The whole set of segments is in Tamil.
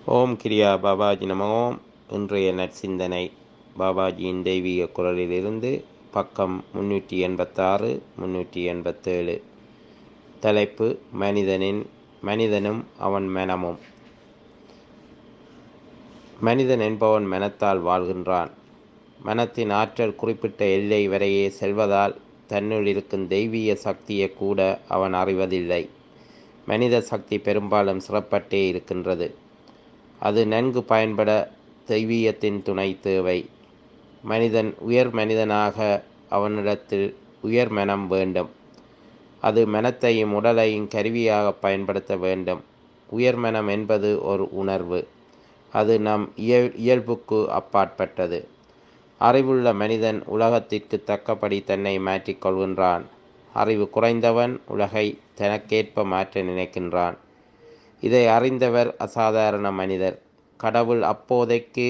ஓம் கிரியா பாபாஜி நம ஓம் இன்றைய நற்சிந்தனை பாபாஜியின் தெய்வீக குரலிலிருந்து பக்கம் முன்னூற்றி எண்பத்தாறு முன்னூற்றி எண்பத்தேழு தலைப்பு மனிதனின் மனிதனும் அவன் மனமும் மனிதன் என்பவன் மனத்தால் வாழ்கின்றான் மனத்தின் ஆற்றல் குறிப்பிட்ட எல்லை வரையே செல்வதால் தன்னுள் இருக்கும் தெய்வீக சக்தியை கூட அவன் அறிவதில்லை மனித சக்தி பெரும்பாலும் சிறப்பட்டே இருக்கின்றது அது நன்கு பயன்பட தெய்வீகத்தின் துணை தேவை மனிதன் உயர் மனிதனாக அவனிடத்தில் உயர் மனம் வேண்டும் அது மனத்தையும் உடலையும் கருவியாக பயன்படுத்த வேண்டும் உயர் மனம் என்பது ஒரு உணர்வு அது நம் இயல் இயல்புக்கு அப்பாற்பட்டது அறிவுள்ள மனிதன் உலகத்திற்கு தக்கபடி தன்னை மாற்றிக்கொள்கின்றான் அறிவு குறைந்தவன் உலகை தனக்கேற்ப மாற்ற நினைக்கின்றான் இதை அறிந்தவர் அசாதாரண மனிதர் கடவுள் அப்போதைக்கு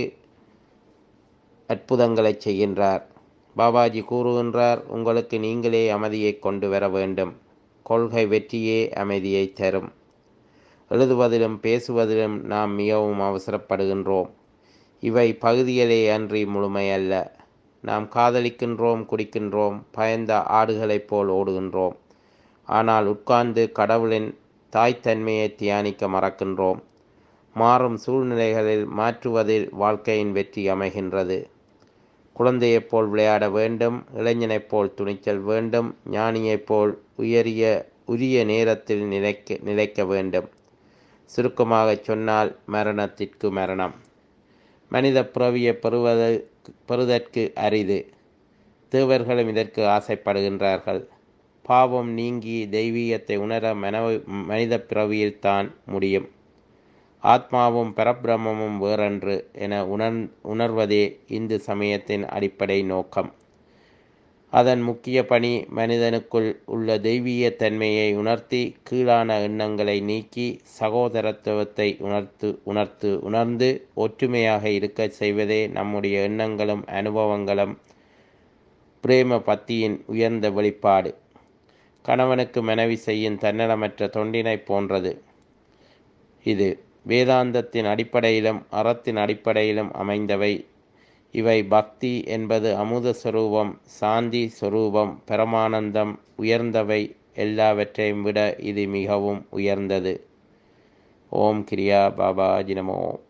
அற்புதங்களை செய்கின்றார் பாபாஜி கூறுகின்றார் உங்களுக்கு நீங்களே அமைதியை கொண்டு வர வேண்டும் கொள்கை வெற்றியே அமைதியை தரும் எழுதுவதிலும் பேசுவதிலும் நாம் மிகவும் அவசரப்படுகின்றோம் இவை பகுதிகளே அன்றி முழுமையல்ல நாம் காதலிக்கின்றோம் குடிக்கின்றோம் பயந்த ஆடுகளைப் போல் ஓடுகின்றோம் ஆனால் உட்கார்ந்து கடவுளின் தாய்த்தன்மையை தியானிக்க மறக்கின்றோம் மாறும் சூழ்நிலைகளில் மாற்றுவதில் வாழ்க்கையின் வெற்றி அமைகின்றது குழந்தையைப் போல் விளையாட வேண்டும் இளைஞனைப் போல் துணிச்சல் வேண்டும் ஞானியைப் போல் உயரிய உரிய நேரத்தில் நிலைக்க நிலைக்க வேண்டும் சுருக்கமாக சொன்னால் மரணத்திற்கு மரணம் மனித பிறவியை பெறுவது பெறுதற்கு அரிது தேவர்களும் இதற்கு ஆசைப்படுகின்றார்கள் பாவம் நீங்கி தெய்வீகத்தை உணர மனவ மனித பிறவியில்தான் முடியும் ஆத்மாவும் பரபிரமமும் வேறன்று என உணர் உணர்வதே இந்து சமயத்தின் அடிப்படை நோக்கம் அதன் முக்கிய பணி மனிதனுக்குள் உள்ள தெய்வீக தன்மையை உணர்த்தி கீழான எண்ணங்களை நீக்கி சகோதரத்துவத்தை உணர்த்து உணர்த்து உணர்ந்து ஒற்றுமையாக இருக்க செய்வதே நம்முடைய எண்ணங்களும் அனுபவங்களும் பிரேம பக்தியின் உயர்ந்த வெளிப்பாடு கணவனுக்கு மனைவி செய்யும் தன்னலமற்ற தொண்டினை போன்றது இது வேதாந்தத்தின் அடிப்படையிலும் அறத்தின் அடிப்படையிலும் அமைந்தவை இவை பக்தி என்பது அமுத சொரூபம் சாந்தி சொரூபம் பரமானந்தம் உயர்ந்தவை எல்லாவற்றையும் விட இது மிகவும் உயர்ந்தது ஓம் கிரியா பாபா ஜினமோ